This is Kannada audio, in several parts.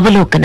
ಅವಲೋಕನ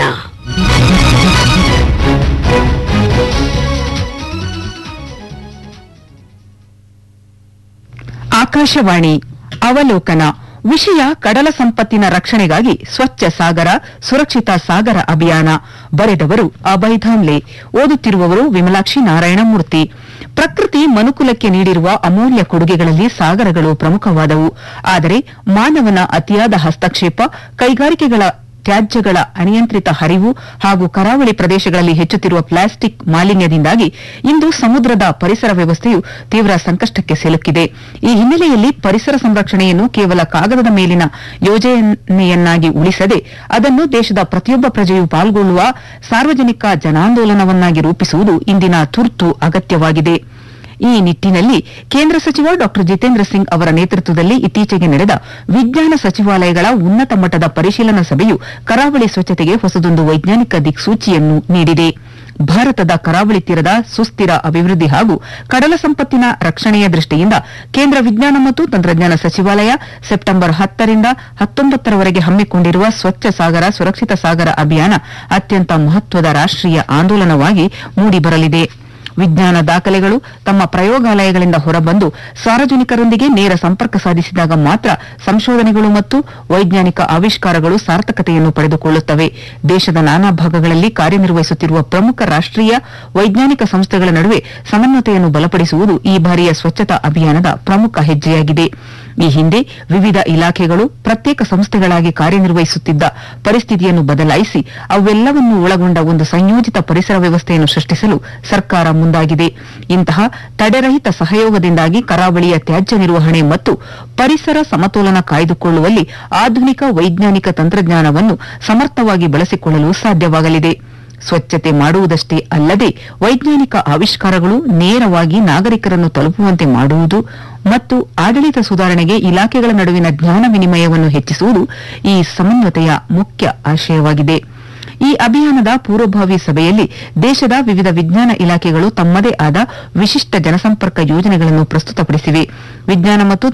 ಆಕಾಶವಾಣಿ ಅವಲೋಕನ ವಿಷಯ ಕಡಲ ಸಂಪತ್ತಿನ ರಕ್ಷಣೆಗಾಗಿ ಸ್ವಚ್ಛ ಸಾಗರ ಸುರಕ್ಷಿತ ಸಾಗರ ಅಭಿಯಾನ ಬರೆದವರು ಅಭಯ್ ಧಾಮ್ಲೆ ಓದುತ್ತಿರುವವರು ವಿಮಲಾಕ್ಷಿ ನಾರಾಯಣಮೂರ್ತಿ ಪ್ರಕೃತಿ ಮನುಕುಲಕ್ಕೆ ನೀಡಿರುವ ಅಮೂಲ್ಯ ಕೊಡುಗೆಗಳಲ್ಲಿ ಸಾಗರಗಳು ಪ್ರಮುಖವಾದವು ಆದರೆ ಮಾನವನ ಅತಿಯಾದ ಹಸ್ತಕ್ಷೇಪ ಕೈಗಾರಿಕೆಗಳ ತ್ಯಾಜ್ಯಗಳ ಅನಿಯಂತ್ರಿತ ಹರಿವು ಹಾಗೂ ಕರಾವಳಿ ಪ್ರದೇಶಗಳಲ್ಲಿ ಹೆಚ್ಚುತ್ತಿರುವ ಪ್ಲಾಸ್ಟಿಕ್ ಮಾಲಿನ್ಯದಿಂದಾಗಿ ಇಂದು ಸಮುದ್ರದ ಪರಿಸರ ವ್ಯವಸ್ಥೆಯು ತೀವ್ರ ಸಂಕಷ್ಟಕ್ಕೆ ಸಿಲುಕಿದೆ ಈ ಹಿನ್ನೆಲೆಯಲ್ಲಿ ಪರಿಸರ ಸಂರಕ್ಷಣೆಯನ್ನು ಕೇವಲ ಕಾಗದದ ಮೇಲಿನ ಯೋಜನೆಯನ್ನಾಗಿ ಉಳಿಸದೆ ಅದನ್ನು ದೇಶದ ಪ್ರತಿಯೊಬ್ಬ ಪ್ರಜೆಯೂ ಪಾಲ್ಗೊಳ್ಳುವ ಸಾರ್ವಜನಿಕ ಜನಾಂದೋಲನವನ್ನಾಗಿ ರೂಪಿಸುವುದು ಇಂದಿನ ತುರ್ತು ಅಗತ್ಯವಾಗಿದೆ ಈ ನಿಟ್ಟಿನಲ್ಲಿ ಕೇಂದ್ರ ಸಚಿವ ಡಾ ಜಿತೇಂದ್ರ ಸಿಂಗ್ ಅವರ ನೇತೃತ್ವದಲ್ಲಿ ಇತ್ತೀಚೆಗೆ ನಡೆದ ವಿಜ್ಞಾನ ಸಚಿವಾಲಯಗಳ ಉನ್ನತ ಮಟ್ಟದ ಪರಿಶೀಲನಾ ಸಭೆಯು ಕರಾವಳಿ ಸ್ವಚ್ಛತೆಗೆ ಹೊಸದೊಂದು ವೈಜ್ಞಾನಿಕ ದಿಕ್ಸೂಚಿಯನ್ನು ನೀಡಿದೆ ಭಾರತದ ಕರಾವಳಿ ತೀರದ ಸುಸ್ಥಿರ ಅಭಿವೃದ್ಧಿ ಹಾಗೂ ಕಡಲ ಸಂಪತ್ತಿನ ರಕ್ಷಣೆಯ ದೃಷ್ಟಿಯಿಂದ ಕೇಂದ್ರ ವಿಜ್ಞಾನ ಮತ್ತು ತಂತ್ರಜ್ಞಾನ ಸಚಿವಾಲಯ ಸೆಪ್ಟೆಂಬರ್ ಹತ್ತರಿಂದ ಹತ್ತೊಂಬತ್ತರವರೆಗೆ ಹಮ್ಮಿಕೊಂಡಿರುವ ಸ್ವಚ್ಛ ಸಾಗರ ಸುರಕ್ಷಿತ ಸಾಗರ ಅಭಿಯಾನ ಅತ್ಯಂತ ಮಹತ್ವದ ರಾಷ್ಟೀಯ ಆಂದೋಲನವಾಗಿ ಮೂಡಿಬರಲಿದೆ ವಿಜ್ಞಾನ ದಾಖಲೆಗಳು ತಮ್ಮ ಪ್ರಯೋಗಾಲಯಗಳಿಂದ ಹೊರಬಂದು ಸಾರ್ವಜನಿಕರೊಂದಿಗೆ ನೇರ ಸಂಪರ್ಕ ಸಾಧಿಸಿದಾಗ ಮಾತ್ರ ಸಂಶೋಧನೆಗಳು ಮತ್ತು ವೈಜ್ಞಾನಿಕ ಆವಿಷ್ಕಾರಗಳು ಸಾರ್ಥಕತೆಯನ್ನು ಪಡೆದುಕೊಳ್ಳುತ್ತವೆ ದೇಶದ ನಾನಾ ಭಾಗಗಳಲ್ಲಿ ಕಾರ್ಯನಿರ್ವಹಿಸುತ್ತಿರುವ ಪ್ರಮುಖ ರಾಷ್ಟೀಯ ವೈಜ್ಞಾನಿಕ ಸಂಸ್ಥೆಗಳ ನಡುವೆ ಸಮನ್ವತೆಯನ್ನು ಬಲಪಡಿಸುವುದು ಈ ಬಾರಿಯ ಸ್ವಚ್ಛತಾ ಅಭಿಯಾನದ ಪ್ರಮುಖ ಹೆಜ್ಜೆಯಾಗಿದೆ ಈ ಹಿಂದೆ ವಿವಿಧ ಇಲಾಖೆಗಳು ಪ್ರತ್ಯೇಕ ಸಂಸ್ಥೆಗಳಾಗಿ ಕಾರ್ಯನಿರ್ವಹಿಸುತ್ತಿದ್ದ ಪರಿಸ್ಥಿತಿಯನ್ನು ಬದಲಾಯಿಸಿ ಅವೆಲ್ಲವನ್ನೂ ಒಳಗೊಂಡ ಒಂದು ಸಂಯೋಜಿತ ಪರಿಸರ ವ್ಯವಸ್ಥೆಯನ್ನು ಸೃಷ್ಟಿಸಲು ಸರ್ಕಾರ ಮುಂದಾಗಿದೆ ಇಂತಹ ತಡೆರಹಿತ ಸಹಯೋಗದಿಂದಾಗಿ ಕರಾವಳಿಯ ತ್ಯಾಜ್ಯ ನಿರ್ವಹಣೆ ಮತ್ತು ಪರಿಸರ ಸಮತೋಲನ ಕಾಯ್ದುಕೊಳ್ಳುವಲ್ಲಿ ಆಧುನಿಕ ವೈಜ್ಞಾನಿಕ ತಂತ್ರಜ್ಞಾನವನ್ನು ಸಮರ್ಥವಾಗಿ ಬಳಸಿಕೊಳ್ಳಲು ಸಾಧ್ಯವಾಗಲಿದೆ ಸ್ವಚ್ಛತೆ ಮಾಡುವುದಷ್ಟೇ ಅಲ್ಲದೆ ವೈಜ್ಞಾನಿಕ ಆವಿಷ್ಕಾರಗಳು ನೇರವಾಗಿ ನಾಗರಿಕರನ್ನು ತಲುಪುವಂತೆ ಮಾಡುವುದು ಮತ್ತು ಆಡಳಿತ ಸುಧಾರಣೆಗೆ ಇಲಾಖೆಗಳ ನಡುವಿನ ಜ್ಞಾನ ವಿನಿಮಯವನ್ನು ಹೆಚ್ಚಿಸುವುದು ಈ ಸಮನ್ವತೆಯ ಮುಖ್ಯ ಆಶಯವಾಗಿದೆ ಈ ಅಭಿಯಾನದ ಪೂರ್ವಭಾವಿ ಸಭೆಯಲ್ಲಿ ದೇಶದ ವಿವಿಧ ವಿಜ್ಞಾನ ಇಲಾಖೆಗಳು ತಮ್ಮದೇ ಆದ ವಿಶಿಷ್ಟ ಜನಸಂಪರ್ಕ ಯೋಜನೆಗಳನ್ನು ಪ್ರಸ್ತುತಪಡಿಸಿವೆ ವಿಜ್ಞಾನ ಮತ್ತು